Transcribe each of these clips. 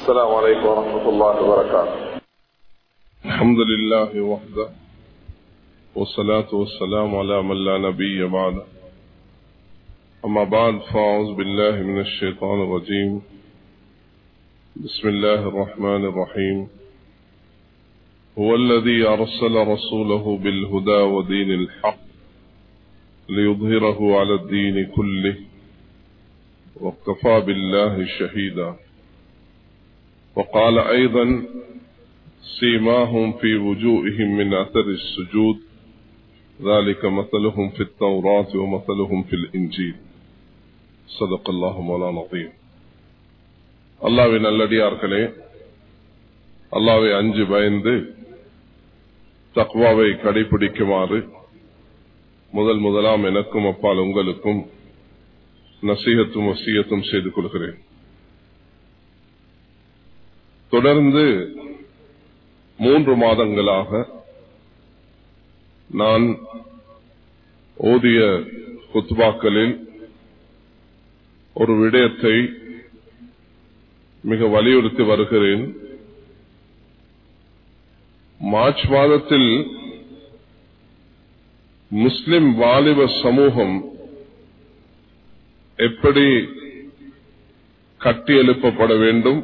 السلام عليكم ورحمة الله وبركاته الحمد لله وحده والصلاة والسلام على من لا نبي بعده أما بعد فأعوذ بالله من الشيطان الرجيم بسم الله الرحمن الرحيم هو الذي أرسل رسوله بالهدى ودين الحق ليظهره على الدين كله وكفى بالله شهيدا وقال أيضا سيماهم في وجوههم من أثر السجود ذلك مثلهم في التوراة ومثلهم في الإنجيل صدق الله مولانا عظيم அல்லாவின் நல்லடியார்களே அல்லாவை அஞ்சு பயந்து தக்வாவை கடைபிடிக்குமாறு முதல் முதலாம் எனக்கும் அப்பால் உங்களுக்கும் நசீகத்தும் வசியத்தும் செய்து கொள்கிறேன் தொடர்ந்து மூன்று மாதங்களாக நான் ஓதிய குத்பாக்களில் ஒரு விடயத்தை மிக வலியுறுத்தி வருகிறேன் மார்ச் மாதத்தில் முஸ்லிம் வாலிப சமூகம் எப்படி கட்டியெழுப்பப்பட வேண்டும்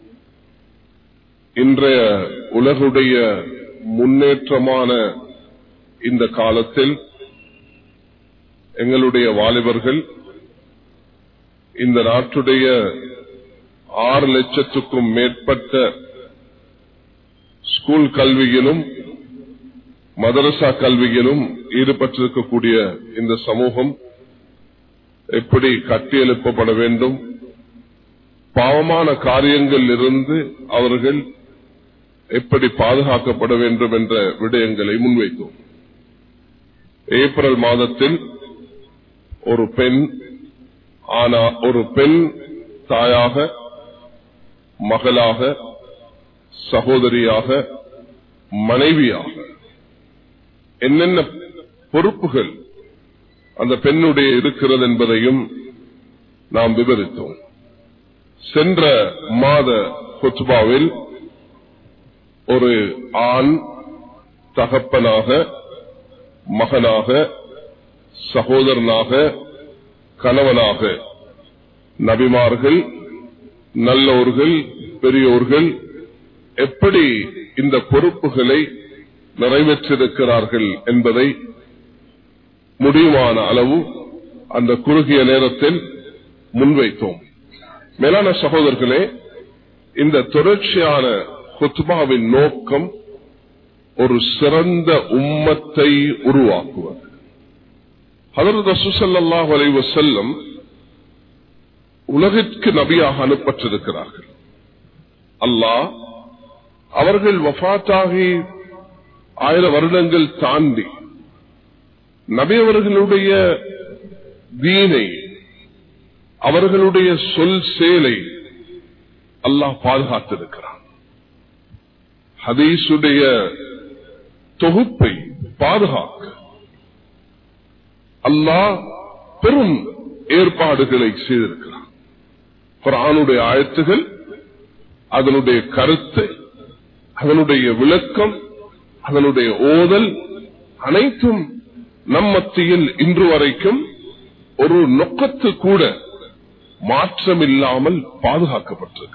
இன்றைய உலகுடைய முன்னேற்றமான இந்த காலத்தில் எங்களுடைய வாலிபர்கள் இந்த நாட்டுடைய ஆறு லட்சத்துக்கும் மேற்பட்ட ஸ்கூல் கல்வியிலும் மதரசா கல்வியிலும் ஈடுபட்டிருக்கக்கூடிய இந்த சமூகம் எப்படி கட்டியெழுப்பப்பட வேண்டும் பாவமான காரியங்கள் இருந்து அவர்கள் எப்படி பாதுகாக்கப்பட வேண்டும் என்ற விடயங்களை முன்வைத்தோம் ஏப்ரல் மாதத்தில் ஒரு பெண் ஆனா ஒரு பெண் தாயாக மகளாக சகோதரியாக மனைவியாக என்னென்ன பொறுப்புகள் அந்த பெண்ணுடைய இருக்கிறது என்பதையும் நாம் விவரித்தோம் சென்ற மாத கொத்துபாவில் ஒரு ஆண் தகப்பனாக மகனாக சகோதரனாக கணவனாக நபிமார்கள் நல்லோர்கள் பெரியோர்கள் எப்படி இந்த பொறுப்புகளை நிறைவேற்றிருக்கிறார்கள் என்பதை முடியுமான அளவு அந்த குறுகிய நேரத்தில் முன்வைத்தோம் மேலான சகோதரர்களே இந்த தொடர்ச்சியான குத்பாவின் நோக்கம் ஒரு சிறந்த உம்மத்தை உருவாக்குவது ஹதரத் சுசல்லாஹ் அலைவ செல்லம் உலகிற்கு நபியாக அனுப்பற்றிருக்கிறார்கள் அல்லாஹ் அவர்கள் வஃத்தாகி ஆயிரம் வருடங்கள் தாண்டி நபி அவர்களுடைய தீனை அவர்களுடைய சொல் சேலை அல்லாஹ் பாதுகாத்திருக்கிறான் ஹதீசுடைய தொகுப்பை பாதுகாக்க அல்லாஹ் பெரும் ஏற்பாடுகளை செய்திருக்கிறான் குரானுடைய ஆயத்துகள் அதனுடைய கருத்து அதனுடைய விளக்கம் அதனுடைய ஓதல் அனைத்தும் நம் மத்தியில் இன்று வரைக்கும் ஒரு நொக்கத்து கூட மாற்றம் இல்லாமல் பாதுகாக்கப்பட்டிருக்கு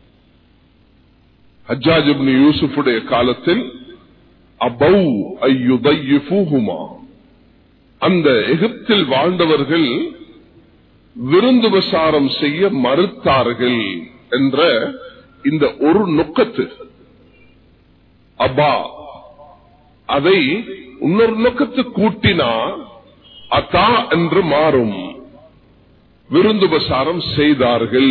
ஹஜ்ஜாஜிப்னி யூசுஃபுடைய காலத்தில் அபௌ ஐயுதையுமா அந்த எகிப்தில் வாழ்ந்தவர்கள் விருந்து விசாரம் செய்ய மறுத்தார்கள் என்ற இந்த ஒரு நொக்கத்து அப்பா அதை இன்னொரு நோக்கத்து கூட்டினா அத்தா என்று மாறும் விருந்து பிரசாரம் செய்தார்கள்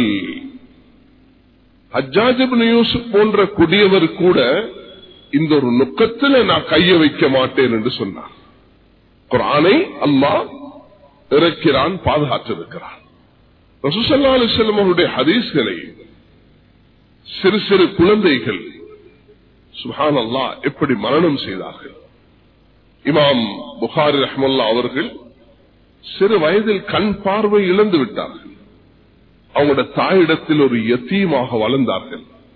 ஹஜ்ஜாஜிபின் யூசுப் போன்ற குடியவர் கூட இந்த ஒரு நுக்கத்தில் நான் கைய வைக்க மாட்டேன் என்று சொன்னார் குரானை அல்லாஹ் இறக்கிறான் பாதுகாத்திருக்கிறான் ரசூசல்லா அலிஸ்லம் அவருடைய ஹதீஸ்களை சிறு சிறு குழந்தைகள் சுஹான் அல்லா எப்படி மரணம் செய்தார்கள் இமாம் புகாரி ரஹ்மல்லா அவர்கள் சிறு வயதில் கண் பார்வை இழந்து விட்டார்கள் அவங்களோட தாயிடத்தில் ஒரு யத்தீமாக வளர்ந்தார்கள்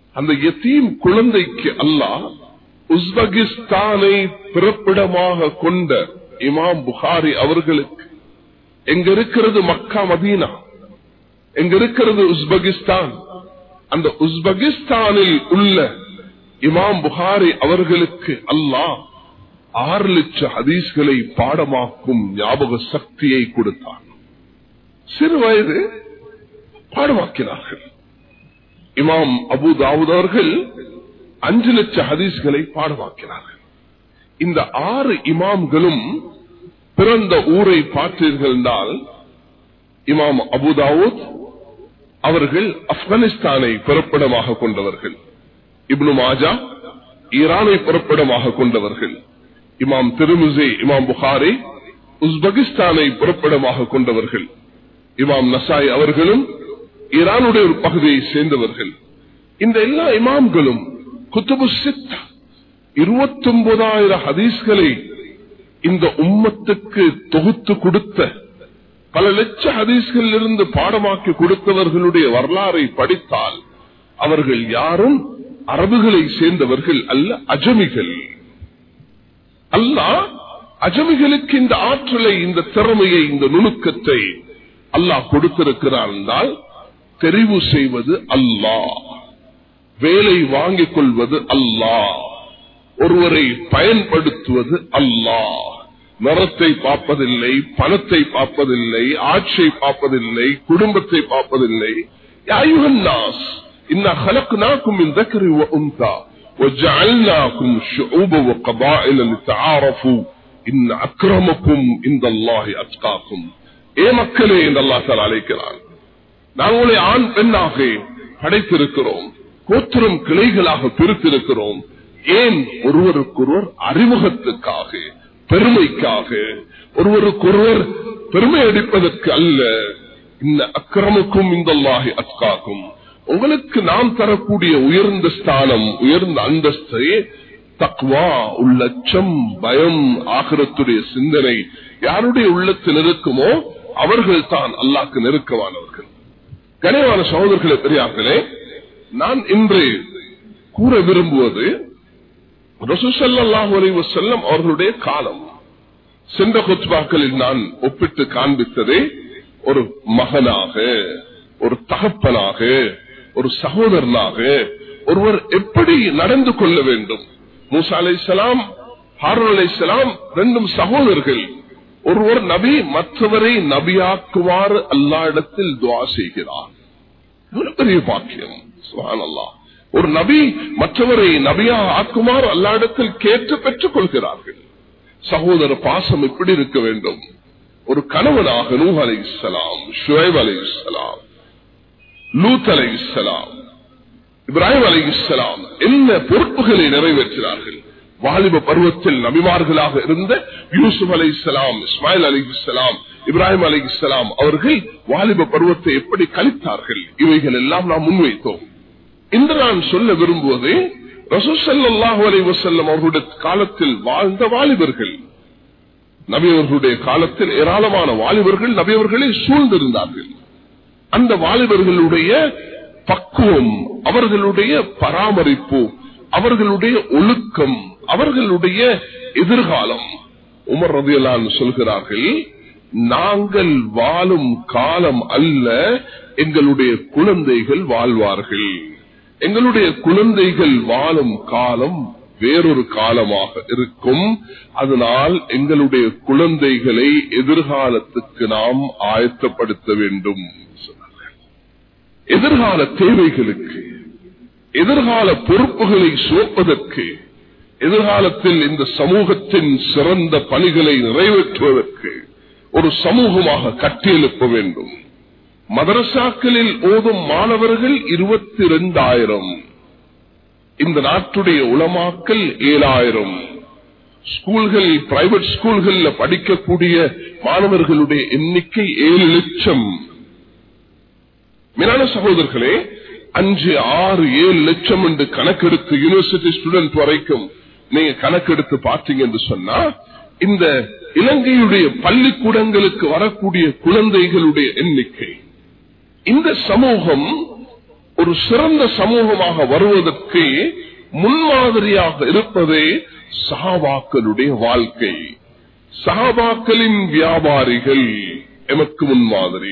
அந்த யத்தீம் குழந்தைக்கு அல்லாஹ் உஸ்பெகிஸ்தானை பிறப்பிடமாக கொண்ட இமாம் புகாரி அவர்களுக்கு எங்க இருக்கிறது மக்கா மதீனா எங்க இருக்கிறது உஸ்பெகிஸ்தான் அந்த உஸ்பெகிஸ்தானில் உள்ள இமாம் புகாரி அவர்களுக்கு அல்லாஹ் ஆறு லட்சம் ஹதீஸ்களை பாடமாக்கும் ஞாபக சக்தியை கொடுத்தான் சிறு வயது பாடமாக்கினார்கள் இமாம் அபு தாவூத் அவர்கள் அஞ்சு லட்சம் ஹதீஸ்களை பாடமாக்கினார்கள் இந்த ஆறு இமாம்களும் பிறந்த ஊரை பார்த்தீர்கள் என்றால் இமாம் அபுதாவூத் அவர்கள் ஆப்கானிஸ்தானை பிறப்பிடமாக கொண்டவர்கள் இப்னு மாஜா ஈரானை பிறப்பிடமாக கொண்டவர்கள் இமாம் திருமுசே இமாம் புகாரி உஸ்பெகிஸ்தானை பிறப்பிடமாக கொண்டவர்கள் இமாம் நசாய் அவர்களும் ஈரானுடைய ஒரு பகுதியை சேர்ந்தவர்கள் இந்த எல்லா இமாம்களும் குத்துபு சித் இருபத்தி ஒன்பதாயிரம் ஹதீஸ்களை இந்த உம்மத்துக்கு தொகுத்து கொடுத்த பல லட்ச ஹதீஸ்களில் இருந்து பாடமாக்கி கொடுத்தவர்களுடைய வரலாறை படித்தால் அவர்கள் யாரும் அரபுகளை சேர்ந்தவர்கள் அல்ல அஜமிகள் அல்லாஹ் அஜமிகளுக்கு இந்த ஆற்றலை இந்த திறமையை இந்த நுணுக்கத்தை அல்லாஹ் கொடுத்திருக்கிறார் என்றால் தெரிவு செய்வது அல்லாஹ் வேலை வாங்கிக் கொள்வது அல்லாஹ் ஒருவரை பயன்படுத்துவது அல்லாஹ் நிறத்தை பார்ப்பதில்லை பணத்தை பார்ப்பதில்லை ஆட்சியை பார்ப்பதில்லை குடும்பத்தை பார்ப்பதில்லை யாயுகன்னாஸ் إنا خلقناكم من ذكر وأنثى وجعلناكم شعوبا وقبائل لتعارفوا إن أكرمكم عند الله أتقاكم ஏ மக்களே என்று அல்லா தால் அழைக்கிறான் நான் உங்களை ஆண் பெண்ணாக படைத்திருக்கிறோம் கோத்திரம் கிளைகளாக பிரித்திருக்கிறோம் ஏன் ஒருவருக்கொருவர் அறிமுகத்துக்காக பெருமைக்காக ஒருவருக்கொருவர் பெருமை அடிப்பதற்கு அல்ல இந்த அக்கிரமுக்கும் இந்த அத்காக்கும் உங்களுக்கு நாம் தரக்கூடிய உயர்ந்த ஸ்தானம் உயர்ந்த அந்தஸ்தை தக்வா உள்ளச்சம் பயம் ஆகிரத்துடைய சிந்தனை யாருடைய உள்ளத்தில் இருக்குமோ அவர்கள் தான் அல்லாக்கு நெருக்கமானவர்கள் கனிவான சகோதரர்களே பெரியார்களே நான் இன்று கூற விரும்புவது ரசூசல்லாஹு அலைஹி வஸல்லம் அவர்களுடைய காலம் சென்ற குத்பாக்களில் நான் ஒப்பிட்டு காண்பித்ததே ஒரு மகனாக ஒரு தகப்பனாக ஒரு சகோதரனாக ஒருவர் எப்படி நடந்து கொள்ள வேண்டும் மூசா அலை சலாம் ஹாரூன் அலை சலாம் ரெண்டும் சகோதரர்கள் ஒருவர் நபி மற்றவரை நபியாக்குமாறு அல்லா இடத்தில் துவா செய்கிறார் இவ்வளவு பெரிய பாக்கியம் சுஹான் அல்லாஹ் ஒரு நபி மற்றவரை நபியா ஆக்குமாறு அல்லா இடத்தில் கேட்டு பெற்றுக் கொள்கிறார்கள் சகோதர பாசம் எப்படி இருக்க வேண்டும் ஒரு கணவனாக நூ அலை இஸ்லாம் ஷுவைப் அலை இஸ்லாம் லூத் அலை இஸ்லாம் இப்ராஹிம் அலை இஸ்லாம் என்ன பொறுப்புகளை நிறைவேற்றினார்கள் வாலிப பருவத்தில் நபிமார்களாக இருந்த யூசுப் அலை இஸ்லாம் இஸ்மாயில் அலி இஸ்லாம் இப்ராஹிம் அலி இஸ்லாம் அவர்கள் வாலிப பருவத்தை எப்படி கழித்தார்கள் இவைகள் எல்லாம் நாம் முன்வைத்தோம் இன்று நான் சொல்ல விரும்புவது ரசூசல்லாஹு அலை வசல்லம் அவர்களுடைய காலத்தில் வாழ்ந்த வாலிபர்கள் நபியவர்களுடைய காலத்தில் ஏராளமான வாலிபர்கள் நபியவர்களை சூழ்ந்திருந்தார்கள் அந்த வாலிபர்களுடைய பக்குவம் அவர்களுடைய பராமரிப்பு அவர்களுடைய ஒழுக்கம் அவர்களுடைய எதிர்காலம் உமர் ரதியலான் சொல்கிறார்கள் நாங்கள் வாழும் காலம் அல்ல எங்களுடைய குழந்தைகள் வாழ்வார்கள் எங்களுடைய குழந்தைகள் வாழும் காலம் வேறொரு காலமாக இருக்கும் அதனால் எங்களுடைய குழந்தைகளை எதிர்காலத்துக்கு நாம் ஆயத்தப்படுத்த வேண்டும் எதிர்கால தேவைகளுக்கு எதிர்கால பொறுப்புகளை சுமப்பதற்கு எதிர்காலத்தில் இந்த சமூகத்தின் சிறந்த பணிகளை நிறைவேற்றுவதற்கு ஒரு சமூகமாக கட்டியெழுப்ப வேண்டும் மதரசாக்களில் ஓதும் மாணவர்கள் இருபத்தி இரண்டாயிரம் இந்த நாட்டுடைய உளமாக்கல் ஏழாயிரம் ஸ்கூல்கள் பிரைவேட் ஸ்கூல்கள்ல படிக்கக்கூடிய மாணவர்களுடைய எண்ணிக்கை ஏழு லட்சம் மேலான சகோதரர்களே அஞ்சு ஆறு ஏழு லட்சம் என்று கணக்கெடுத்து யூனிவர்சிட்டி ஸ்டூடெண்ட் வரைக்கும் நீங்க கணக்கெடுத்து பார்த்தீங்க என்று சொன்னா இந்த இலங்கையுடைய பள்ளிக்கூடங்களுக்கு வரக்கூடிய குழந்தைகளுடைய எண்ணிக்கை இந்த சமூகம் ஒரு சிறந்த சமூகமாக வருவதற்கு முன்மாதிரியாக இருப்பதே சஹாபாக்களுடைய வாழ்க்கை சஹாபாக்களின் வியாபாரிகள் எமக்கு முன்மாதிரி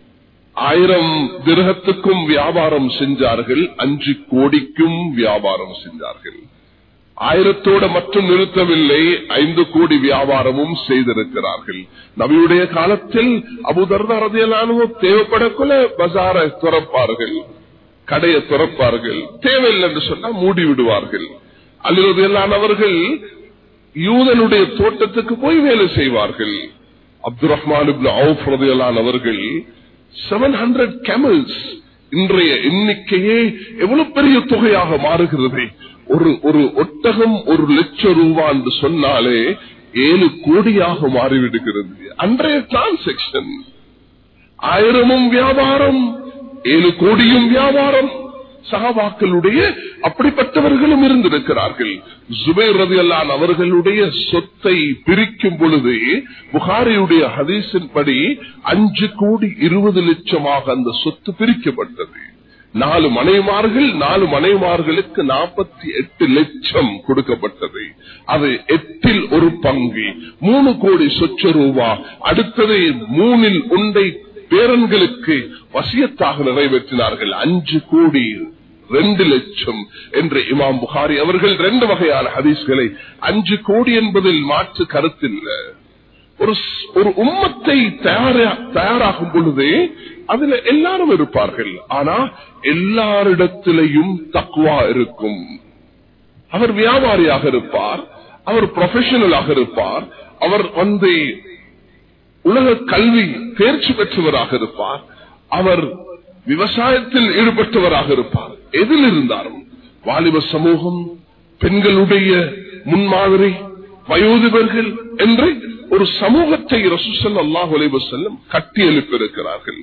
ஆயிரம் திரகத்துக்கும் வியாபாரம் செஞ்சார்கள் அஞ்சு கோடிக்கும் வியாபாரம் செஞ்சார்கள் ஆயிரத்தோட மட்டும் நிறுத்தவில்லை ஐந்து கோடி வியாபாரமும் செய்திருக்கிறார்கள் நபியுடைய காலத்தில் அபுதர்தாரதியலானவோ தேவைப்படக்குள்ள பஜாரை துறப்பார்கள் கடையை துறப்பார்கள் தேவையில்லை என்று சொன்னா மூடி விடுவார்கள் அல்லது யூதனுடைய தோட்டத்துக்கு போய் வேலை செய்வார்கள் அப்துல் ரஹ்மான் அவர்கள் செவன் ஹண்ட்ரட் கேமல்ஸ் இன்றைய எண்ணிக்கையே எவ்வளவு பெரிய தொகையாக மாறுகிறது ஒரு ஒரு ஒட்டகம் ஒரு லட்சம் ரூபா என்று சொன்னாலே ஏழு கோடியாக மாறிவிடுகிறது அன்றைய டிரான்சாக்சன் ஆயிரமும் வியாபாரம் ஏழு கோடியும் வியாபாரம் சகாபாக்களுடைய அப்படிப்பட்டவர்களும் இருந்திருக்கிறார்கள் ஜுபேர் ரதி அல்லான் அவர்களுடைய சொத்தை பிரிக்கும் பொழுது புகாரியுடைய ஹதீஸின் படி அஞ்சு கோடி இருபது லட்சமாக அந்த சொத்து பிரிக்கப்பட்டது நாலு மனைமார்கள் நாலு மனைமார்களுக்கு நாற்பத்தி எட்டு லட்சம் கொடுக்கப்பட்டது அது எட்டில் ஒரு பங்கு மூணு கோடி சொச்ச ரூபா அடுத்தது மூணில் ஒன்றை பேரன்களுக்கு வசியத்தாக நிறைவேற்றினார்கள் அஞ்சு கோடி ரெண்டு லட்சம் என்று இமாம் புகாரி அவர்கள் ரெண்டு வகையான ஹதீஸ்களை அஞ்சு கோடி என்பதில் மாற்று கருத்தில்லை ஒரு ஒரு உம்மத்தை தயாராகும் பொழுது அதுல எல்லாரும் இருப்பார்கள் ஆனா எல்லாரிடத்திலையும் தக்குவா இருக்கும் அவர் வியாபாரியாக இருப்பார் அவர் ப்ரொஃபஷனலாக இருப்பார் அவர் வந்து உலக கல்வி தேர்ச்சி பெற்றவராக இருப்பார் அவர் விவசாயத்தில் ஈடுபட்டவராக இருப்பார் எதில் இருந்தாலும் வாலிப சமூகம் பெண்களுடைய முன்மாதிரி வயோதிபர்கள் என்று ஒரு சமூகத்தை ரசூசல் அல்லாஹ் செல்லும் கட்டி எழுப்பியிருக்கிறார்கள்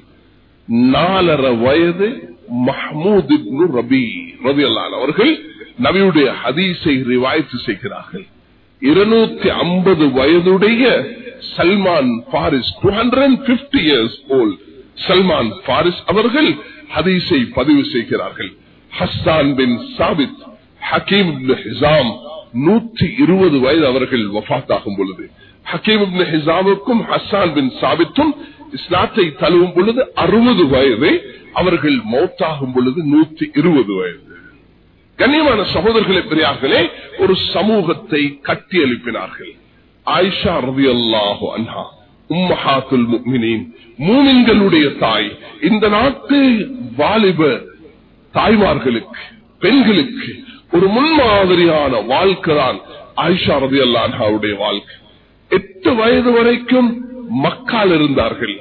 நாலரை வயது மஹமூத் ரபி ரபி அல்லான் அவர்கள் நபியுடைய ஹதீஸை ரிவாய்த்து செய்கிறார்கள் இருநூத்தி ஐம்பது வயதுடைய Salman Faris two hundred fifty years old Salman Faris அவர்கள் ஹதீஸை பதிவு செய்கிறார்கள் ஹஸ்தான் பின் சாபித் ஹக்கீம் ஹிசாம் நூற்றி இருபது வயது அவர்கள் வஃத்தாகும் பொழுது ஹக்கீம் ஹிசாமுக்கும் ஹஸ்ஸான் பின் சாபித்தும் இஸ்லாத்தை தழுவும் பொழுது அறுபது வயது அவர்கள் மௌத்தாகும் பொழுது நூற்றி இருபது வயது கண்ணியமான சகோதரர்களே பெரியார்களே ஒரு சமூகத்தை கட்டி எழுப்பினார்கள் ஆயிஷா ரவி அல்லாஹு அன்ஹா உம்மஹாத்துல் முக்மினின் மூமின்களுடைய தாய் இந்த நாட்டு வாலிப தாய்மார்களுக்கு பெண்களுக்கு ஒரு முன்மாதிரியான வாழ்க்கை தான் ஆயிஷா ரதி அல்லாஹாவுடைய வாழ்க்கை எட்டு வயது வரைக்கும் மக்கால் இருந்தார்கள்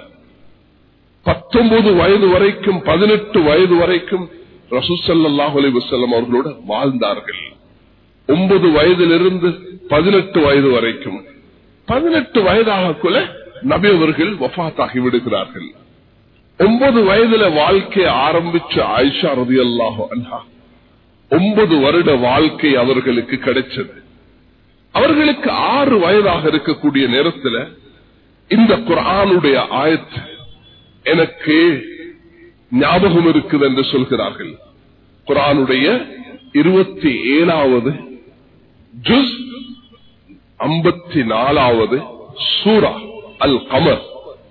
பத்தொன்பது வயது வரைக்கும் பதினெட்டு வயது வரைக்கும் ரசூசல்லாஹ் அலி வசல்லம் அவர்களோட வாழ்ந்தார்கள் ஒன்பது வயதிலிருந்து பதினெட்டு வயது வரைக்கும் பதினெட்டு வயதாகக்குள்ள நபி அவர்கள் வஃத்தாகி விடுகிறார்கள் ஒன்பது வயதுல வாழ்க்கையை ஆரம்பிச்ச ஆயிஷா ரதி அல்லாஹோ அண்ணா ஒன்பது வருட வாழ்க்கை அவர்களுக்கு கிடைச்சது அவர்களுக்கு ஆறு வயதாக இருக்கக்கூடிய நேரத்தில் இந்த குரானுடைய ஆயத்து எனக்கு ஞாபகம் இருக்குது என்று சொல்கிறார்கள் குரானுடைய இருபத்தி ஏழாவது ஜுஸ் ஐம்பத்தி நாலாவது சூரா அல் கமர்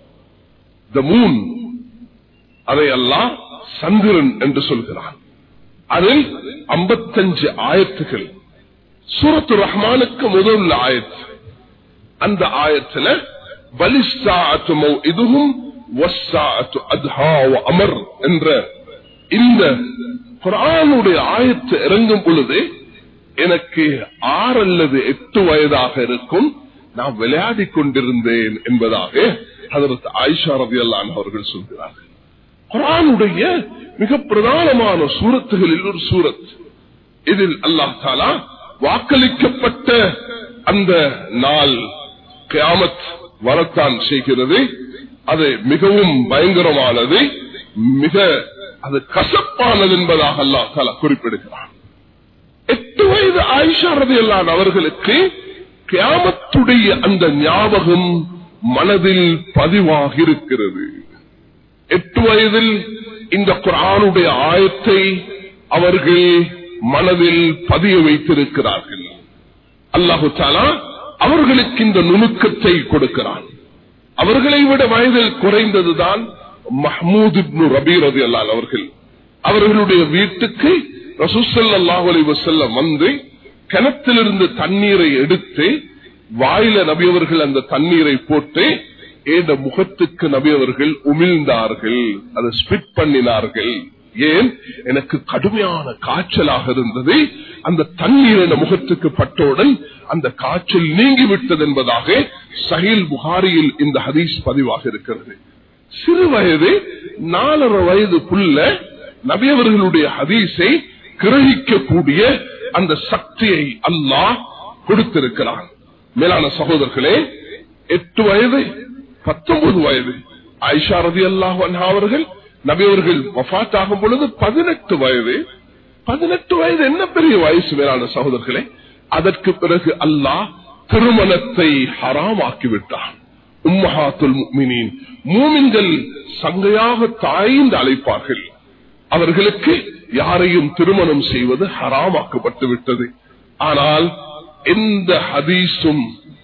த மூன் அதையெல்லாம் சந்திரன் என்று சொல்கிறான் அதில் ஐம்பத்தஞ்சு ஆயத்துகள் சூரத்து ரஹ்மானுக்கு முதல் ஆயத்து அந்த ஆயத்துல பலிஸ்தாத்துமோ இதுவும் அமர் என்ற இந்த குரானுடைய ஆயத்து இறங்கும் பொழுது எனக்கு ஆறு அல்லது எட்டு வயதாக இருக்கும் நான் விளையாடி கொண்டிருந்தேன் என்பதாக அதற்கு ஆயிஷா ரவி அல்லான் அவர்கள் சொல்கிறார்கள் குரானுடைய மிக பிரதானமான சூரத்துகளில் ஒரு சூரத் இதில் அல்லாஹ் தாலா வாக்களிக்கப்பட்ட அந்த நாள் கியாமத் வரத்தான் செய்கிறது அது மிகவும் பயங்கரமானது மிக அது கசப்பானது என்பதாக அல்லாஹ் தாலா குறிப்பிடுகிறான் எட்டு வயது ஆயிஷா ரதி அல்லான் அவர்களுக்கு கியாமத்துடைய அந்த ஞாபகம் மனதில் பதிவாக இருக்கிறது எட்டு வயதில் இந்த குரானுடைய ஆயத்தை அவர்கள் மனதில் பதிய வைத்திருக்கிறார்கள் அல்லாஹு தாலா அவர்களுக்கு இந்த நுணுக்கத்தை கொடுக்கிறான் அவர்களை விட வயதில் குறைந்ததுதான் மஹமூத் இப்னு ரபீர் ரதி அல்லால் அவர்கள் அவர்களுடைய வீட்டுக்கு ரசூசல்லாஹு அலைஹி வஸல்லம் வந்து கிணத்திலிருந்து தண்ணீரை எடுத்து வாயில நபியவர்கள் அந்த தண்ணீரை போட்டு ஏந்த முகத்துக்கு நபியவர்கள் உமிழ்ந்தார்கள் அதை ஸ்பிட் பண்ணினார்கள் ஏன் எனக்கு கடுமையான காய்ச்சலாக இருந்தது அந்த தண்ணீர் என் முகத்துக்கு பட்டவுடன் அந்த காய்ச்சல் நீங்கிவிட்டது என்பதாக சஹீல் புகாரியில் இந்த ஹதீஸ் பதிவாக இருக்கிறது சிறு வயது நாலரை வயதுக்குள்ள நபியவர்களுடைய ஹதீஸை கிரகிக்கக்கூடிய அந்த சக்தியை அல்லாஹ் கொடுத்திருக்கிறான் மேலான சகோதரர்களே எட்டு வயது பத்தொன்பது வயது ஆயிஷா ரதி அல்லாஹ் அவர்கள் நபியவர்கள் வஃத் ஆகும் பொழுது பதினெட்டு வயது பதினெட்டு வயது என்ன பெரிய வயசு மேலான சகோதரர்களே அதற்கு பிறகு அல்லாஹ் திருமணத்தை ஹராமாக்கி விட்டான் உம்மஹாத்துல் முக்மினின் மூமின்கள் சங்கையாக தாய்ந்து அழைப்பார்கள் அவர்களுக்கு யாரையும் திருமணம் செய்வது ஹராமாக்கப்பட்டு விட்டது ஆனால் எந்த ஹதீஸும்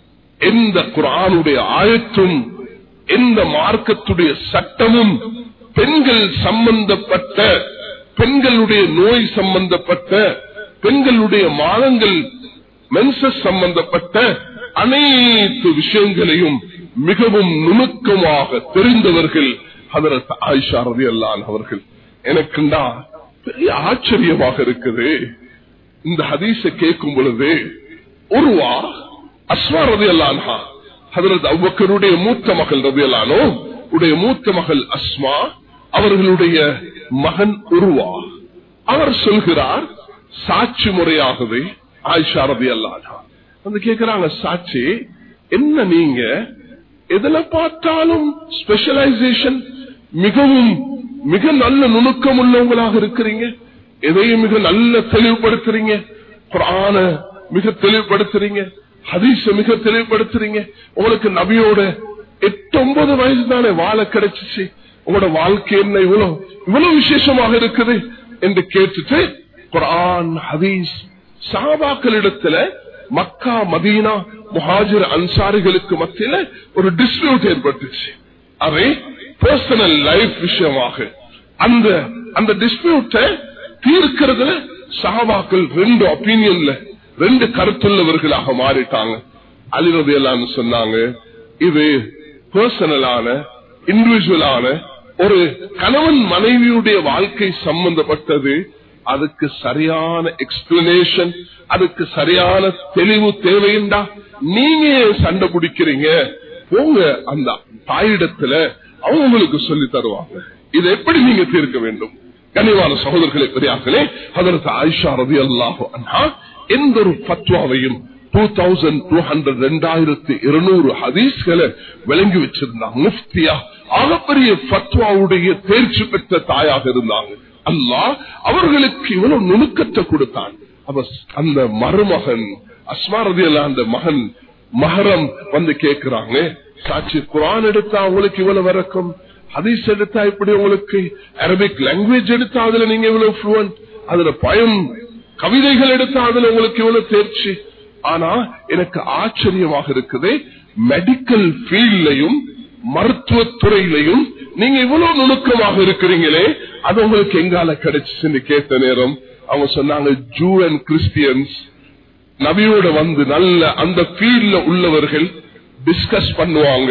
எந்த குரானுடைய ஆயத்தும் எந்த மார்க்கத்துடைய சட்டமும் பெண்கள் சம்பந்தப்பட்ட பெண்களுடைய நோய் சம்பந்தப்பட்ட பெண்களுடைய மாதங்கள் மென்சஸ் சம்பந்தப்பட்ட அனைத்து விஷயங்களையும் மிகவும் நுணுக்கமாக தெரிந்தவர்கள் அதற்கு ஆயிஷா ரவி அல்லான் அவர்கள் எனக்குண்டா பெரிய ஆச்சரியமாக இருக்குது இந்த ஹதீஸ கேட்கும் பொழுது ஒருவா அஸ்வா ரவி அல்லான்ஹா ஹதரத் அவ்வக்கருடைய மூத்த மகள் ரவி அல்லானோ உடைய மூத்த மகள் அஸ்மா அவர்களுடைய மகன் உருவா அவர் சொல்கிறார் சாட்சி முறையாகவே ஆயிஷா ரவி அல்லான்ஹா வந்து கேட்கிறாங்க சாட்சி என்ன நீங்க எதுல பார்த்தாலும் ஸ்பெஷலைசேஷன் மிகவும் மிக நல்ல நுணுக்கம் உள்ளவங்களாக இருக்கிறீங்க எதையும் மிக நல்ல தெளிவுபடுத்துறீங்க குரான மிக தெளிவுபடுத்துறீங்க ஹதீஸ மிக தெளிவுபடுத்துறீங்க உங்களுக்கு நபியோட எட்டு ஒன்பது வயசு தானே வாழ கிடைச்சிச்சு உங்களோட வாழ்க்கை என்ன இவ்வளவு இவ்வளவு விசேஷமாக இருக்குது என்று கேட்டுட்டு குரான் ஹதீஸ் சாபாக்களிடத்துல மக்கா மதீனா முஹாஜிர் அன்சாரிகளுக்கு மத்தியில ஒரு டிஸ்பியூட் ஏற்பட்டுச்சு அவை பர்சனல் லைஃப் விஷயமாக அந்த அந்த டிஸ்பியூட்ட தீர்க்கிறதுல சஹாபாக்கள் ரெண்டு ஒப்பீனியன்ல ரெண்டு கருத்துள்ளவர்களாக மாறிட்டாங்க அலிரது எல்லாம் சொன்னாங்க இது பர்சனலான இண்டிவிஜுவலான ஒரு கணவன் மனைவியுடைய வாழ்க்கை சம்பந்தப்பட்டது அதுக்கு சரியான எக்ஸ்பிளனேஷன் அதுக்கு சரியான தெளிவு தேவைண்டா நீங்க சண்டை பிடிக்கிறீங்க போங்க அந்த தாயிடத்துல அவங்க உங்களுக்கு சொல்லி தருவாங்க இதை எப்படி நீங்க தீர்க்க வேண்டும் கனிவான சகோதரர்களே பெரியார்களே அதற்கு ஆயிஷா ரவி அல்லாஹோ அண்ணா எந்த ஒரு பத்வாவையும் டூ தௌசண்ட் டூ ஹண்ட்ரட் ரெண்டாயிரத்தி இருநூறு ஹதீஸ்களை விளங்கி வச்சிருந்தாங்க முஃப்தியா ஆகப்பெரிய பத்வாவுடைய தேர்ச்சி பெற்ற தாயாக இருந்தாங்க அல்லாஹ் அவர்களுக்கு இவ்வளவு நுணுக்கத்தை கொடுத்தான் அவ அந்த மருமகன் அஸ்மாரதி அந்த மகன் மகரம் வந்து கேட்கிறாங்க சாட்சி குரான் எடுத்தா உங்களுக்கு இவ்வளவு வரக்கும் ஹதீஸ் எடுத்தா இப்படி உங்களுக்கு அரபிக் லாங்குவேஜ் எடுத்தா அதுல நீங்க இவ்வளவு ஃப்ளூவன்ட் அதுல பயம் கவிதைகள் எடுத்தா அதுல உங்களுக்கு இவ்வளவு தேர்ச்சி ஆனா எனக்கு ஆச்சரியமாக இருக்குது மெடிக்கல் ஃபீல்ட்லையும் மருத்துவத்துறையிலையும் நீங்க இவ்வளவு நுணுக்கமாக இருக்கிறீங்களே அது உங்களுக்கு எங்கால கிடைச்சுன்னு கேட்ட நேரம் அவங்க சொன்னாங்க ஜூ அண்ட் கிறிஸ்டியன்ஸ் நபியோட வந்து நல்ல அந்த ஃபீல்ட்ல உள்ளவர்கள் டிஸ்கஸ் பண்ணுவாங்க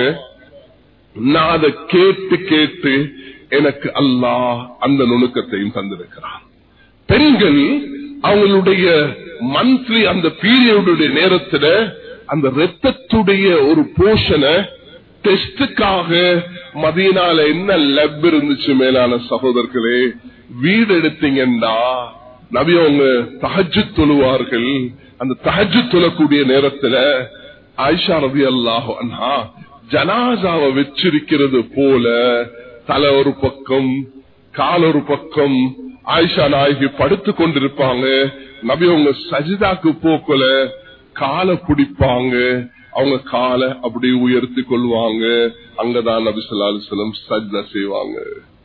நான் அதை கேட்டு கேட்டு எனக்கு அல்லாஹ் அந்த நுணுக்கத்தையும் தந்திருக்கிறான் பெண்கள் அவங்களுடைய மந்த்லி அந்த பீரியடுடைய நேரத்துல அந்த ரத்தத்துடைய ஒரு போஷனை டெஸ்டுக்காக மதியனால என்ன லெப் இருந்துச்சு மேலான சகோதரர்களே வீடு எடுத்தீங்கன்னா நபி அவங்க தகஜு தொழுவார்கள் அந்த தகஜு தொழக்கூடிய நேரத்துல ஆயிஷா ரவி அல்லாஹோ அண்ணா ஜனாசாவை வச்சிருக்கிறது போல தலை ஒரு பக்கம் கால் ஒரு பக்கம் ஆயிஷா நாயகி படுத்து கொண்டிருப்பாங்க நபி அவங்க சஜிதாக்கு போக்கல காலை பிடிப்பாங்க அவங்க காலை அப்படி உயர்த்தி கொள்வாங்க அங்கதான் நபி சொல்லாலும் சஜ்தா செய்வாங்க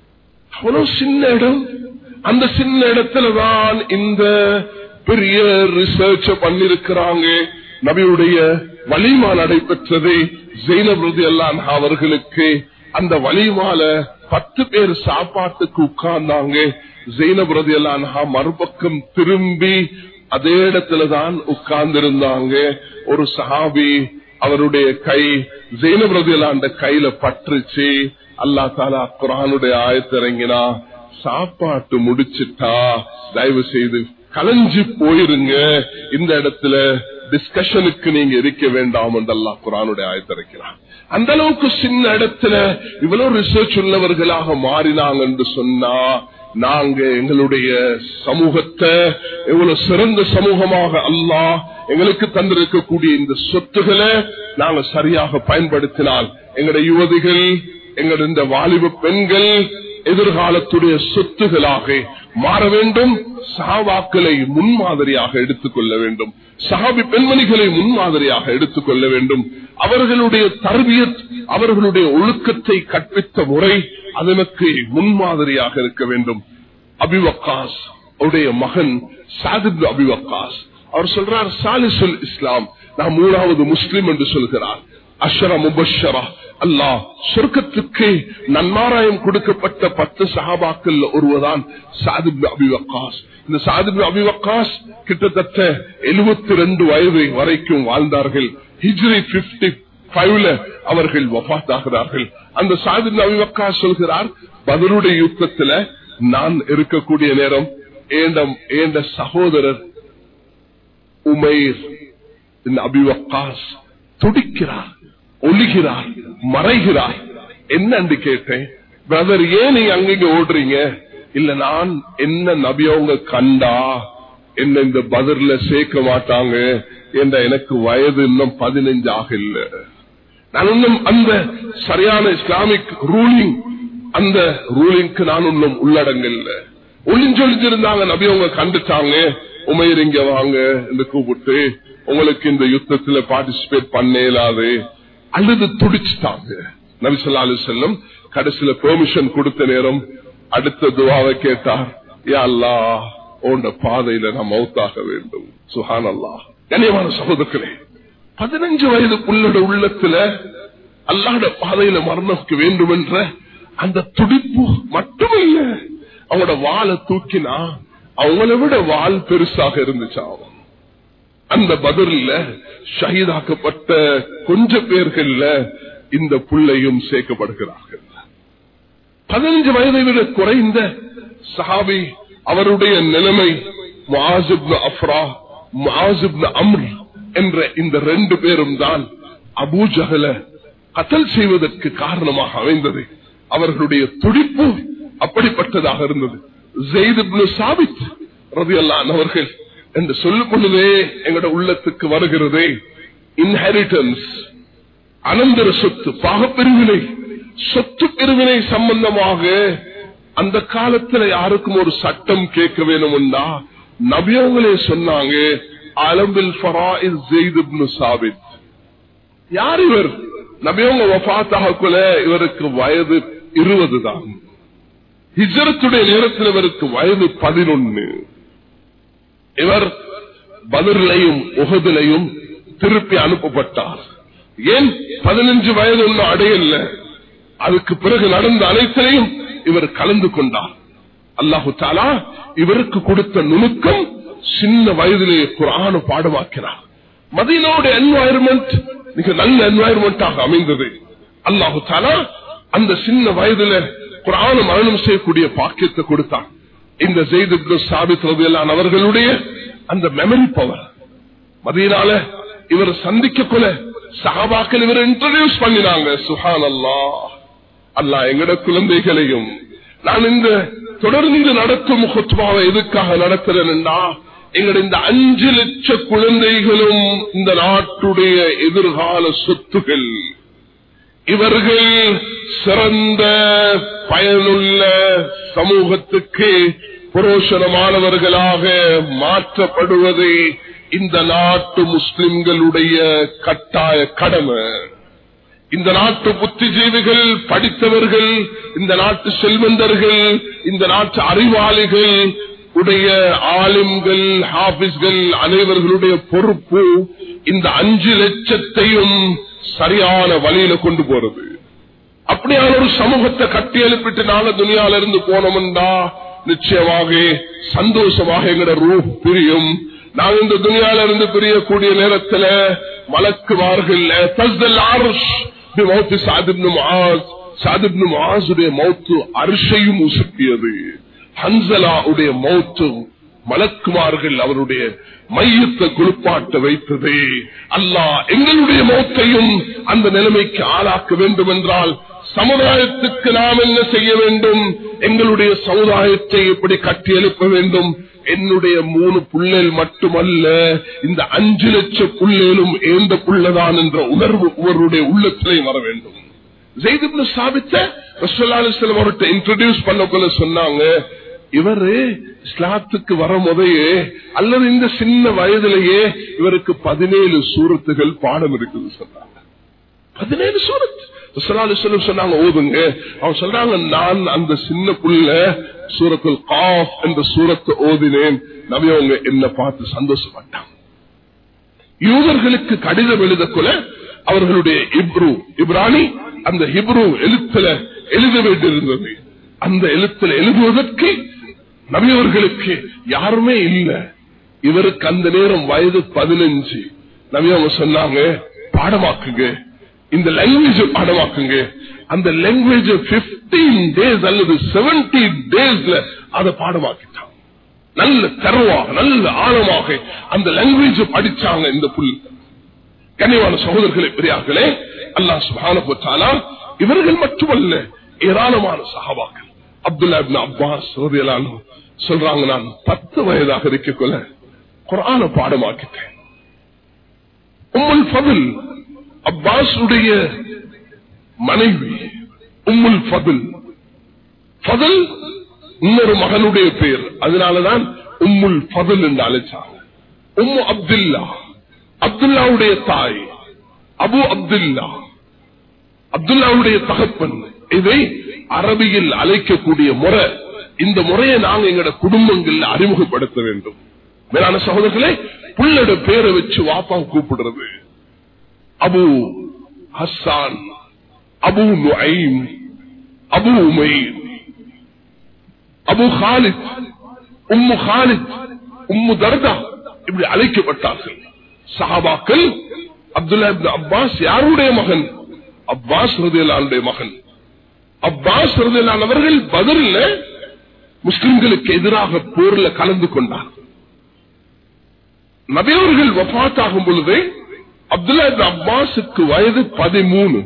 அவ்வளவு சின்ன இடம் அந்த சின்ன இடத்துலதான் இந்த பெரிய ரிசர்ச் பண்ணிருக்கிறாங்க நபியுடைய வலிமா நடைபெற்றது ஜெயினபிரதி எல்லாம் அவர்களுக்கு அந்த வலிமால பத்து பேர் சாப்பாட்டுக்கு உட்கார்ந்தாங்க ஜெயினபிரதி எல்லாம் மறுபக்கம் திரும்பி அதே இடத்துலதான் உட்கார்ந்திருந்தாங்க ஒரு சஹாபி அவருடைய கை ஜெயினபிரதியலாண்ட கையில பற்றுச்சு அல்லா தாலா குரானுடைய ஆயத்திறங்கினா சாப்பாட்டு முடிச்சிட்டா தயவு செய்து கலைஞ்சு போயிருங்க இந்த இடத்துல டிஸ்கஷனுக்கு நீங்க இருக்க வேண்டாம் என்று அல்லா குரானுடைய ஆயத்திறக்கிறான் அந்த அளவுக்கு சின்ன இடத்துல இவ்வளவு ரிசர்ச் உள்ளவர்களாக மாறினாங்க என்று சொன்னா நாங்க எங்களுடைய சமூகத்தை எவ்வளவு சிறந்த சமூகமாக அல்லாஹ் எங்களுக்கு தந்திருக்கக்கூடிய இந்த சொத்துக்களை நாங்க சரியாக பயன்படுத்தினால் எங்களுடைய யுவதிகள் எங்களுடைய இந்த வாலிப பெண்கள் எதிர்காலத்துடைய சொத்துகளாக மாற வேண்டும் சாவாக்களை முன்மாதிரியாக எடுத்துக்கொள்ள வேண்டும் சஹாபி பெண்மணிகளை முன்மாதிரியாக எடுத்துக்கொள்ள வேண்டும் அவர்களுடைய தர்பியத் அவர்களுடைய ஒழுக்கத்தை கற்பித்த முறை அதனுக்கு முன்மாதிரியாக இருக்க வேண்டும் அபிவக்காஸ் அவருடைய மகன் சாதிப் அபிவக்காஸ் அவர் சொல்றார் சாலிசுல் இஸ்லாம் நான் மூணாவது முஸ்லிம் என்று சொல்கிறார் அஷர முபஷரா அல்லாஹ் சொர்க்கத்துக்கு நன்மாராயம் கொடுக்கப்பட்ட பத்து சஹாபாக்கள் ஒருவர்தான் சாதிப் அபிவக்காஸ் இந்த சாதிப் அபிவக்காஸ் கிட்டத்தட்ட எழுபத்தி ரெண்டு வயது வரைக்கும் வாழ்ந்தார்கள் ஹிஜ்ரி பிப்டி ஃபைவ்ல அவர்கள் வபாத்தாகிறார்கள் அந்த சாதிப் அபிவக்கா சொல்கிறார் பதிலுடைய யுத்தத்துல நான் இருக்கக்கூடிய நேரம் ஏண்ட சகோதரர் உமைர் அபிவக்காஸ் துடிக்கிறார் ஒழுகிறார் மறைகிறார் என்னன்னு கேட்டேன் பிரதர் ஏன் நீங்க அங்கிங்க ஓடுறீங்க இல்ல நான் என்ன நபியவங்க கண்டா என்ன இந்த பதிர்ல சேர்க்க மாட்டாங்க என்ற எனக்கு வயது இன்னும் பதினஞ்சு ஆக இல்ல நான் இன்னும் அந்த சரியான இஸ்லாமிக் ரூலிங் அந்த ரூலிங்க்கு நான் இன்னும் உள்ளடங்கல்ல ஒளிஞ்சொழிஞ்சிருந்தாங்க நபியவங்க கண்டுட்டாங்க உமையர் இங்க வாங்க என்று கூப்பிட்டு உங்களுக்கு இந்த யுத்தத்துல பார்ட்டிசிபேட் பண்ண இயலாது அல்லது துடிச்சுட்டாங்க நபிசல்லா அலி செல்லம் கடைசியில பெர்மிஷன் கொடுத்த நேரம் அடுத்த துவாவை கேட்டார் யா அல்லா உண்ட பாதையில நான் மௌத்தாக வேண்டும் சுஹான் அல்லா கனியமான சகோதரர்களே பதினஞ்சு வயது புள்ளோட உள்ளத்துல அல்லாட பாதையில மரணம் வேண்டும் என்ற அந்த துடிப்பு மட்டுமில்ல அவங்களோட வாழை தூக்கினா அவங்கள விட வால் பெருசாக இருந்துச்சு அவன் அந்த பதில ஷஹீதாக்கப்பட்ட கொஞ்ச பேர்கள்ல இந்த புள்ளையும் சேர்க்கப்படுகிறார்கள் பதினஞ்சு வயதை விட குறைந்த சஹாபி அவருடைய நிலைமை அப்ரா அம்ர் என்ற இந்த ரெண்டு பேரும் தான் அபூஜகல கத்தல் செய்வதற்கு காரணமாக அமைந்தது அவர்களுடைய துடிப்பு அப்படிப்பட்டதாக இருந்தது ஜெயிது சாபித் ரவி அல்லான் அவர்கள் என்று சொல்லும் பொழுதே எங்களோட உள்ளத்துக்கு வருகிறதே இன்ஹெரிட்டன்ஸ் அனந்தர சொத்து பாகப்பிரிவினை சொத்து பிரிவினை சம்பந்தமாக அந்த காலத்துல யாருக்கும் ஒரு சட்டம் கேட்க வேணும்டா நபியவங்களே சொன்னாங்க அலம்பில் சாபித் யார் இவர் நபியவங்க வபாத்தாகக்குள்ள இவருக்கு வயது இருபது தான் ஹிஜரத்துடைய நேரத்தில் இவருக்கு வயது பதினொன்னு இவர் பதிலையும் உகதிலையும் திருப்பி அனுப்பப்பட்டார் ஏன் பதினஞ்சு வயது ஒன்னும் அடையல அதுக்கு பிறகு நடந்த அனைத்திலையும் இவர் கலந்து கொண்டார் அல்லாஹு தாலா இவருக்கு கொடுத்த நுணுக்கம் சின்ன வயதிலே குரான பாடமாக்கிறார் மதியனோட என்வாயர்மெண்ட் மிக நல்ல என்வாயர்மெண்டாக அமைந்தது அல்லாஹு தாலா அந்த சின்ன வயதுல குரான மரணம் செய்யக்கூடிய பாக்கியத்தை கொடுத்தார் இந்த ஜெயித் சாபித் ரவியலான் அவர்களுடைய அந்த மெமரி பவர் மதியனால இவர் சந்திக்க கொல சகாபாக்கள் இவர் இன்ட்ரடியூஸ் பண்ணினாங்க சுஹான் அல்லா அல்லா எங்கட குழந்தைகளையும் நான் இந்த தொடர்ந்து நடத்தும் ஹுத்மாவை எதுக்காக நடத்துறேன்னா எங்களுடைய இந்த அஞ்சு லட்ச குழந்தைகளும் இந்த நாட்டுடைய எதிர்கால சொத்துகள் இவர்கள் சிறந்த பயனுள்ள சமூகத்துக்கு புரோஷனமானவர்களாக மாற்றப்படுவதை இந்த நாட்டு முஸ்லிம்களுடைய கட்டாய கடமை இந்த நாட்டு புத்திஜீவிகள் படித்தவர்கள் இந்த நாட்டு செல்வந்தர்கள் இந்த நாட்டு அறிவாளிகள் உடைய ஆலிம்கள் ஹாபிஸ்கள் அனைவர்களுடைய பொறுப்பு இந்த அஞ்சு லட்சத்தையும் சரியான வழியில கொண்டு போறது அப்படியான ஒரு சமூகத்தை கட்டி எழுப்பிட்டு நாங்க துணியால இருந்து போனோம்டா நிச்சயமாக சந்தோஷமாக எங்கட ரூ பிரியும் நாங்க இந்த துணியால இருந்து பிரியக்கூடிய நேரத்துல மலக்குவார்கள் மௌத்துடைய மௌத்து அரிசையும் உசுப்பியது ஹன்சலா உடைய மௌத்து மலக்குமார்கள் அவருடைய மையத்தை குளிப்பாட்ட வைத்தது அல்லாஹ் எங்களுடைய மௌத்தையும் அந்த நிலைமைக்கு ஆளாக்க வேண்டும் என்றால் சமுதாயத்துக்கு நாம் என்ன செய்ய வேண்டும் எங்களுடைய சமுதாயத்தை எப்படி கட்டி எழுப்ப வேண்டும் என்னுடைய மூணு புள்ளல் மட்டுமல்ல இந்த அஞ்சு லட்சம் புள்ளேலும் ஏந்த புள்ளதான் என்ற உணர்வு ஒருவருடைய உள்ளத்திலே வர வேண்டும் ஜெய்திப்னு சாபித்த ரசோல்லாஸ்லம் அவர்கிட்ட இன்ட்ரோடியூஸ் பண்ணக்குள்ள சொன்னாங்க இவரு இஸ்லாத்துக்கு வர முதையே அல்லது இந்த சின்ன வயதிலேயே இவருக்கு பதினேழு சூரத்துகள் பாடம் இருக்குது சொன்னாங்க பதினேழு சூரத் சொன்னாங்க ஓதுங்க அவன் சொல்றாங்க நான் அந்த சின்ன புள்ள சூரத்தில் காஃப் என்ற சூரத்தை ஓதினேன் நவியவங்க என்ன பார்த்து சந்தோஷப்பட்டான் யூதர்களுக்கு கடிதம் எழுதக்குள்ள அவர்களுடைய இப்ரு இப்ரானி அந்த ஹிப்ரு எழுத்துல எழுத வேண்டியிருந்தது அந்த எழுத்துல எழுதுவதற்கு நவியவர்களுக்கு யாருமே இல்ல இவருக்கு அந்த நேரம் வயது பதினஞ்சு நவியவங்க சொன்னாங்க பாடமாக்குங்க இந்த லாங்குவேஜ் பாடமாக்குங்க அந்த லாங்குவேஜ் பிப்டீன் டேஸ் அல்லது செவன்டீன் டேஸ்ல அதை பாடமாக்கிட்டாங்க நல்ல தரவாக நல்ல ஆழமாக அந்த லாங்குவேஜ் படிச்சாங்க இந்த புல் கனிவான சகோதரர்களே பெரியார்களே அல்லாஹ் சுபான போச்சாலா இவர்கள் மட்டுமல்ல ஏராளமான சகாபாக்கள் அப்துல்லா அப்பாஸ் சொல்றாங்க நான் பத்து வயதாக இருக்கக்குள்ள குரான பாடமாக்கிட்டேன் உம்முல் ஃபதுல் அப்பாஸுடைய மனைவி உம்முல் ஃபதுல் ஃபதுல் இன்னொரு மகனுடைய பேர் அதனாலதான் உம்முல் ஃபதுல் என்று அழைச்சாங்க உம்மு அப்துல்லா அப்துல்லாவுடைய தாய் அபு அப்துல்லா அப்துல்லாவுடைய தகப்பன் இதை அரபியில் அழைக்கக்கூடிய முறை இந்த முறையை நாங்க எங்களோட குடும்பங்கள்ல அறிமுகப்படுத்த வேண்டும் மேலான சகோதரர்களே புள்ளட பேரை வச்சு வாப்பா கூப்பிடுறது Abu Hassan Abu Nuaim Abu Umair Abu Khalid Umm Khalid Umm Darda இப்படி அழைக்கப்பட்டார்கள் சஹாபாக்கள் அப்துல்லா இப்னு அப்பாஸ் யாருடைய மகன் அப்பாஸ் ரதியலானுடைய மகன் அப்பாஸ் ரதியலானவர்கள் பதில் முஸ்லிம்களுக்கு எதிராக போர்ல கலந்து கொண்டார் நபியவர்கள் வபாத்தாகும் பொழுது அப்துல்லா இப்னு அப்பாஸுக்கு வயது பதிமூணு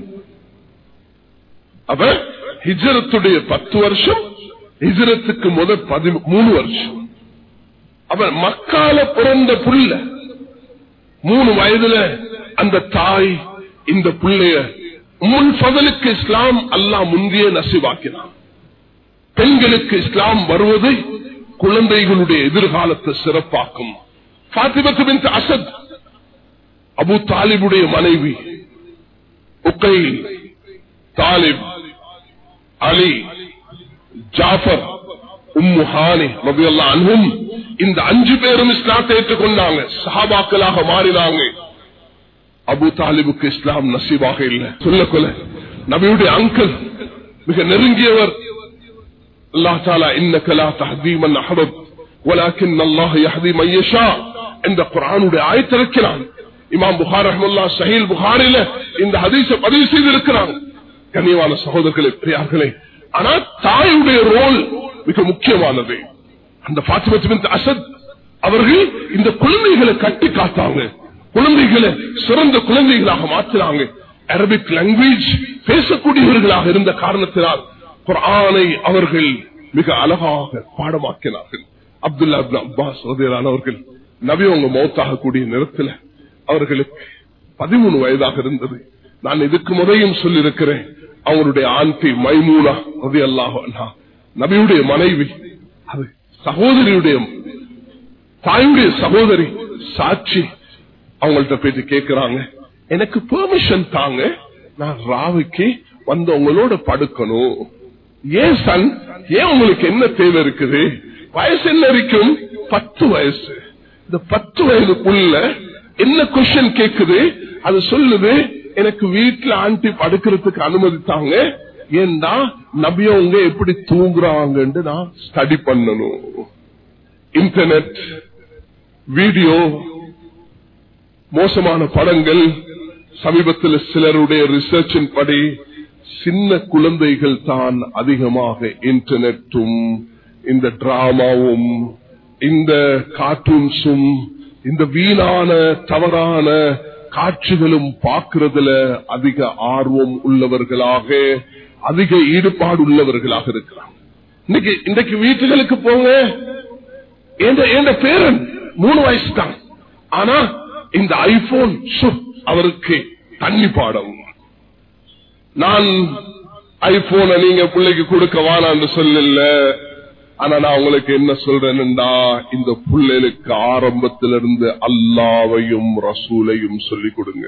அவ ஹிஜரத்துடைய பத்து வருஷம் ஹிஜரத்துக்கு முதல் பதிமூணு வருஷம் அவன் மக்கால பிறந்த புள்ள மூணு வயதுல அந்த தாய் இந்த பிள்ளைய முன் பகலுக்கு இஸ்லாம் அல்லாஹ் முந்தைய நசிவாக்கினான் பெண்களுக்கு இஸ்லாம் வருவது குழந்தைகளுடைய எதிர்காலத்தை சிறப்பாக்கும் பாத்திமத்து பின் அசத் அபு தாலிபுடைய மனைவி உக்கை தாலிப் அலி ஜாஃபர் உம்மு ஹானி ரபியல்லா அன்ஹும் இந்த அஞ்சு பேரும் இஸ்லாத்தை ஏற்றுக்கொண்டாங்க சஹாபாக்களாக மாறினாங்க அபு தாலிபுக்கு இஸ்லாம் நசீபாக இல்லை சொல்ல கொல நபியுடைய அங்கிள் மிக நெருங்கியவர் அல்லா தாலா இன்னக்க லா தஹ்தி மன் அஹபப் ولكن الله يهدي من يشاء என்ற குர்ஆனுடைய ஆயத்தை இருக்கிறான் இமாம் புகார் ரஹ்மத்துல்லாஹ் சஹீல் புகாரில இந்த ஹதீஸை பதிவு செய்திருக்கிறாங்க கண்ணியமான சகோதரர்களே பெரியார்களே ஆனா தாயுடைய ரோல் மிக முக்கியமானது அந்த பாத்திமத்து அசத் அவர்கள் இந்த குழந்தைகளை கட்டி காத்தாங்க குழந்தைகளை சிறந்த குழந்தைகளாக மாற்றினாங்க அரபிக் லாங்குவேஜ் பேசக்கூடியவர்களாக இருந்த காரணத்தினால் குரானை அவர்கள் மிக அழகாக பாடமாக்கினார்கள் அப்துல்லா அப்பாஸ் அவர்கள் நபி அவங்க மௌத்தாகக்கூடிய நேரத்தில் அவர்களுக்கு பதிமூணு வயதாக இருந்தது நான் இதுக்கு முறையும் சொல்லியிருக்கிறேன் அவருடைய ஆண்டி மைமூனா ரதி அல்லாஹ் நபியுடைய மனைவி அது சகோதரியுடைய தாயுடைய சகோதரி சாட்சி அவங்கள்ட்ட போயிட்டு கேட்கிறாங்க எனக்கு பெர்மிஷன் தாங்க நான் ராவுக்கு வந்து உங்களோட படுக்கணும் ஏன் சன் ஏன் உங்களுக்கு என்ன தேவை இருக்குது வயசு என்ன இருக்கும் பத்து வயசு இந்த பத்து வயதுக்குள்ள என்ன கொஸ்டின் கேக்குது அது சொல்லுது எனக்கு வீட்டுல ஆண்டி படுக்கிறதுக்கு அனுமதித்தாங்க ஏன்னா நபியவங்க எப்படி தூங்குறாங்கன்னு நான் ஸ்டடி பண்ணணும் இன்டர்நெட் வீடியோ மோசமான படங்கள் சமீபத்தில் சிலருடைய ரிசர்ச்சின் படி சின்ன குழந்தைகள் தான் அதிகமாக இன்டர்நெட்டும் இந்த டிராமாவும் இந்த கார்ட்டூன்ஸும் இந்த வீணான தவறான காட்சிகளும் பார்க்கறதுல அதிக ஆர்வம் உள்ளவர்களாக அதிக ஈடுபாடு உள்ளவர்களாக இருக்கிறாங்க இன்னைக்கு இன்றைக்கு வீட்டுகளுக்கு போங்க எந்த பேரன் மூணு வயசு தான் ஆனா இந்த ஐபோன் அவருக்கு தண்ணி பாடம் நான் ஐபோனை நீங்க பிள்ளைக்கு கொடுக்க வானான்னு சொல்லல ஆனா நான் உங்களுக்கு என்ன சொல்றேன்டா இந்த பிள்ளைகளுக்கு ஆரம்பத்திலிருந்து அல்லாவையும் ரசூலையும் சொல்லிக் கொடுங்க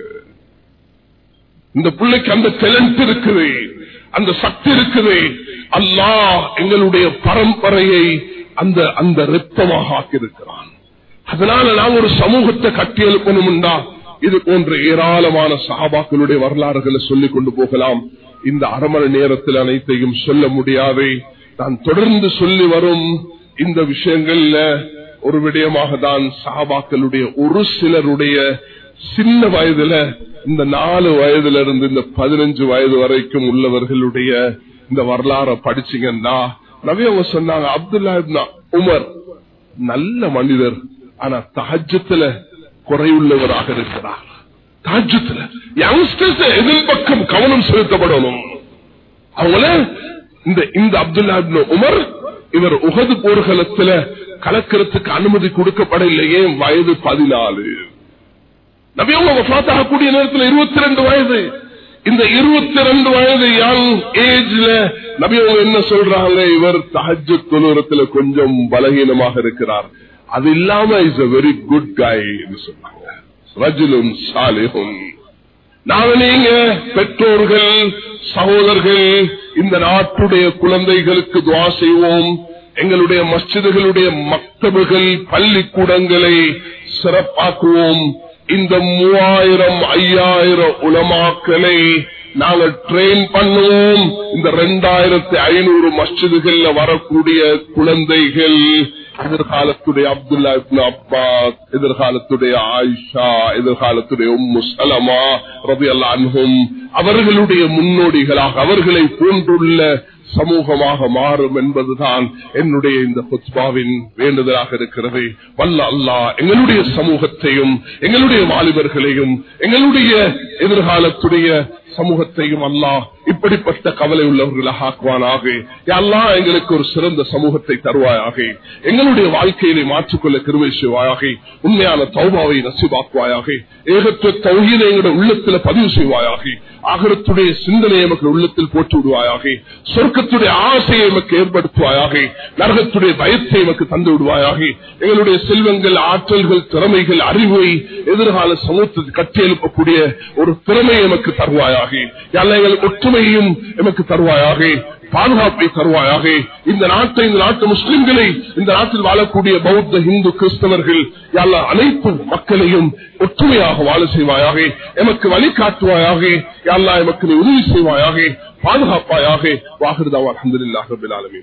இந்த பிள்ளைக்கு அந்த டேலண்ட் இருக்குது அந்த சக்தி இருக்குது அல்லாஹ் எங்களுடைய பரம்பரையை அந்த அந்த ரத்தமாக ஆக்கியிருக்கிறான் அதனால நாம் ஒரு சமூகத்தை கட்டி எழுப்பணும்டா இது போன்ற ஏராளமான சகாபாக்களுடைய வரலாறுகளை சொல்லிக் கொண்டு போகலாம் இந்த அரை மணி நேரத்தில் அனைத்தையும் சொல்ல முடியாது நான் தொடர்ந்து சொல்லி வரும் இந்த விஷயங்கள்ல ஒரு விடயமாக தான் சகாபாக்களுடைய ஒரு சிலருடைய சின்ன வயதுல இந்த நாலு வயதுல இருந்து இந்த பதினஞ்சு வயது வரைக்கும் உள்ளவர்களுடைய இந்த வரலாறை படிச்சீங்கன்னா நவியவங்க சொன்னாங்க அப்துல்லா இப்னா உமர் நல்ல மனிதர் ஆனா தஹஜத்துல குறையுள்ளவராக இருக்கிறார் தஹஜத்துல யங்ஸ்டர்ஸ் எதிர் பக்கம் கவனம் செலுத்தப்படணும் அவங்கள இந்த இந்த அப்துல்லா இப்னு உமர் இவர் உகது போர்க்களத்துல கலக்கிறதுக்கு அனுமதி கொடுக்கப்படலையே வயது பதினாலு நபியவங்க கூடிய நேரத்தில் இருபத்தி ரெண்டு வயது இந்த இருபத்தி ரெண்டு வயது யங் ஏஜ்ல நபியவங்க என்ன சொல்றாங்க இவர் தஹஜ் தொழுறத்துல கொஞ்சம் பலகீனமாக இருக்கிறார் அது இல்லாம இஸ் a வெரி குட் காய் சொன்னாங்க ரஜுலும் சாலிஹும் நாங்க நீங்க பெற்றோர்கள் சகோதரர்கள் இந்த நாட்டுடைய குழந்தைகளுக்கு துவா செய்வோம் எங்களுடைய மஸ்ஜிதுகளுடைய மக்தபுகள் பள்ளிக்கூடங்களை சிறப்பாக்குவோம் இந்த மூவாயிரம் ஐயாயிரம் உலமாக்களை நாங்கள் ட்ரெயின் பண்ணுவோம் இந்த ரெண்டாயிரத்தி ஐநூறு மஸ்ஜிதுகள்ல வரக்கூடிய குழந்தைகள் எதிர்காலத்துடைய அப்துல்லா இப்னு அப்பாஸ் எதிர்காலத்துடைய ஆயிஷா எதிர்காலத்துடைய உம்மு சலமா ரபி அன்ஹும் அவர்களுடைய முன்னோடிகளாக அவர்களை போன்றுள்ள சமூகமாக மாறும் என்பதுதான் என்னுடைய இந்த புத்பாவின் வேண்டுதலாக இருக்கிறது வல்ல அல்லா எங்களுடைய சமூகத்தையும் எங்களுடைய வாலிபர்களையும் எங்களுடைய எதிர்காலத்துடைய சமூகத்தையும் அல்லா இப்படிப்பட்ட கவலை உள்ளவர்களாக ஆக்குவானாக அல்லா எங்களுக்கு ஒரு சிறந்த சமூகத்தை தருவாயாக எங்களுடைய வாழ்க்கையிலே மாற்றிக்கொள்ள கிருவை செய்வாயாக உண்மையான தௌபாவை நசிவாக்குவாயாக ஏகத்துவ தௌகீனை எங்களுடைய உள்ளத்தில் பதிவு செய்வாயாக ஆகரத்துடைய சிந்தனை எமக்கு உள்ளத்தில் போட்டு விடுவாயாக சொர்க்கத்துடைய ஆசையை எமக்கு ஏற்படுத்துவாயாக நரகத்துடைய பயத்தை எமக்கு தந்து விடுவாயாக எங்களுடைய செல்வங்கள் ஆற்றல்கள் திறமைகள் அறிவை எதிர்கால சமூகத்தில் கட்டியெழுப்பக்கூடிய ஒரு திறமை எமக்கு தருவாயாக எங்கள் ஒற்றுமையையும் எமக்கு தருவாயாக பாதுகாப்பை தருவாயாக இந்த நாட்டை இந்த நாட்டு முஸ்லிம்களை இந்த நாட்டில் வாழக்கூடிய பௌத்த இந்து கிறிஸ்தவர்கள் எல்லா அனைத்து மக்களையும் ஒற்றுமையாக வாழ செய்வாயாக எமக்கு வழிகாட்டுவாயாக எல்லா எமக்கு நீ உதவி செய்வாயாக பாதுகாப்பாயாக வாகிருதாவா அஹமதுல்லாஹ் ரபில் ஆலமீன்